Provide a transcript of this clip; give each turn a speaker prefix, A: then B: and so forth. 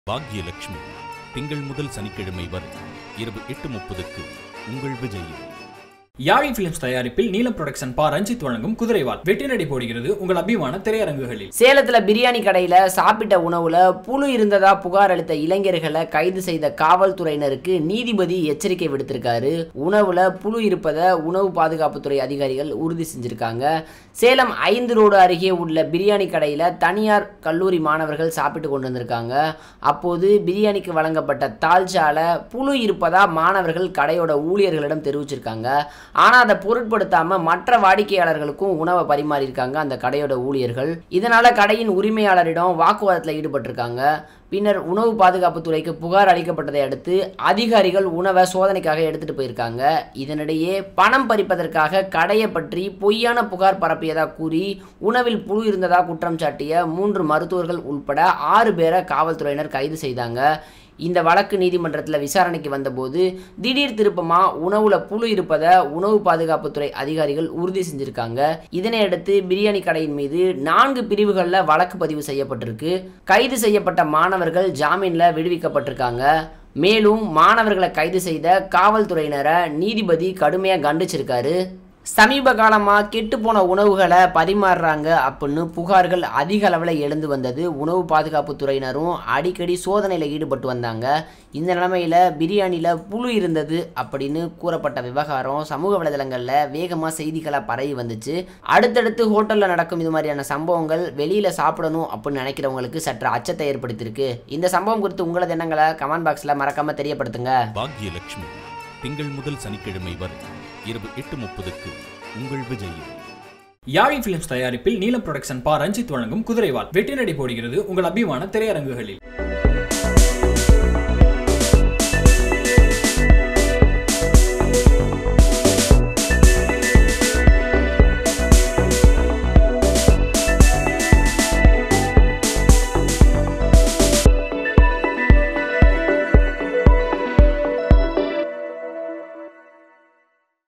A: பாக்யலட்சுமி திங்கள் முதல் சனிக்கிழமை வரை இரவு எட்டு முப்பதுக்கு உங்கள் விஜயில்
B: யாழி பிலிம்ஸ் தயாரிப்பில் நீலம் புரொடக்ஷன் பா ரஞ்சித் வழங்கும் குதிரைவால் வெற்றி நடை போடுகிறது உங்கள் அபிமான திரையரங்குகளில்
C: சேலத்துல பிரியாணி கடையில சாப்பிட்ட உணவுல புழு இருந்ததா புகார் அளித்த இளைஞர்களை கைது செய்த காவல்துறையினருக்கு நீதிபதி எச்சரிக்கை விடுத்திருக்காரு உணவுல புழு இருப்பதை உணவு பாதுகாப்புத்துறை அதிகாரிகள் உறுதி செஞ்சிருக்காங்க சேலம் ஐந்து ரோடு அருகே உள்ள பிரியாணி கடையில தனியார் கல்லூரி மாணவர்கள் சாப்பிட்டு கொண்டு வந்திருக்காங்க அப்போது பிரியாணிக்கு வழங்கப்பட்ட தால்ச்சால புழு இருப்பதா மாணவர்கள் கடையோட ஊழியர்களிடம் தெரிவிச்சிருக்காங்க ஆனால் அதை பொருட்படுத்தாம மற்ற வாடிக்கையாளர்களுக்கும் உணவை பரிமாறியிருக்காங்க அந்த கடையோட ஊழியர்கள் இதனால கடையின் உரிமையாளரிடம் வாக்குவாதத்தில் ஈடுபட்டிருக்காங்க பின்னர் உணவு பாதுகாப்புத்துறைக்கு புகார் அளிக்கப்பட்டதை அடுத்து அதிகாரிகள் உணவை சோதனைக்காக எடுத்துட்டு போயிருக்காங்க இதனிடையே பணம் பறிப்பதற்காக கடையை பற்றி பொய்யான புகார் பரப்பியதா கூறி உணவில் புழு இருந்ததா குற்றம் சாட்டிய மூன்று மருத்துவர்கள் உட்பட ஆறு பேரை காவல்துறையினர் கைது செய்தாங்க இந்த வழக்கு நீதிமன்றத்தில் விசாரணைக்கு வந்தபோது திடீர் திருப்பமா உணவுல புழு இருப்பதை உணவு பாதுகாப்புத்துறை அதிகாரிகள் உறுதி செஞ்சிருக்காங்க இதனையடுத்து பிரியாணி கடையின் மீது நான்கு பிரிவுகளில் வழக்கு பதிவு செய்யப்பட்டிருக்கு கைது செய்யப்பட்ட மாணவர்கள் ஜாமீன்ல விடுவிக்கப்பட்டிருக்காங்க மேலும் மாணவர்களை கைது செய்த காவல்துறையினரை நீதிபதி கடுமையாக கண்டிச்சிருக்காரு சமீப காலமாக கெட்டுப்போன உணவுகளை பரிமாறுறாங்க அப்படின்னு புகார்கள் அதிக அளவில் எழுந்து வந்தது உணவு பாதுகாப்பு துறையினரும் அடிக்கடி சோதனையில் ஈடுபட்டு வந்தாங்க இந்த நிலைமையில் பிரியாணியில் புழு இருந்தது அப்படின்னு கூறப்பட்ட விவகாரம் சமூக வலைதளங்களில் வேகமாக செய்திகளாக பரவி வந்துச்சு அடுத்தடுத்து ஹோட்டலில் நடக்கும் இது மாதிரியான சம்பவங்கள் வெளியில் சாப்பிடணும் அப்படின்னு நினைக்கிறவங்களுக்கு சற்று அச்சத்தை ஏற்படுத்தியிருக்கு இந்த சம்பவம் குறித்து உங்களது எண்ணங்களை கமெண்ட் பாக்ஸில் மறக்காமல் தெரியப்படுத்துங்க
A: பாக்யலட்சுமி திங்கள் முதல் சனிக்கிழமை வரை இரவு எட்டு முப்பதுக்கு உங்கள் விஜயில்
B: யாழி பிலிம்ஸ் தயாரிப்பில் நீலம் புரொடக்ஷன் பா ரஞ்சித் வழங்கும் குதிரைவால் வெற்றி நடை போடுகிறது உங்கள் அபிமான திரையரங்குகளில்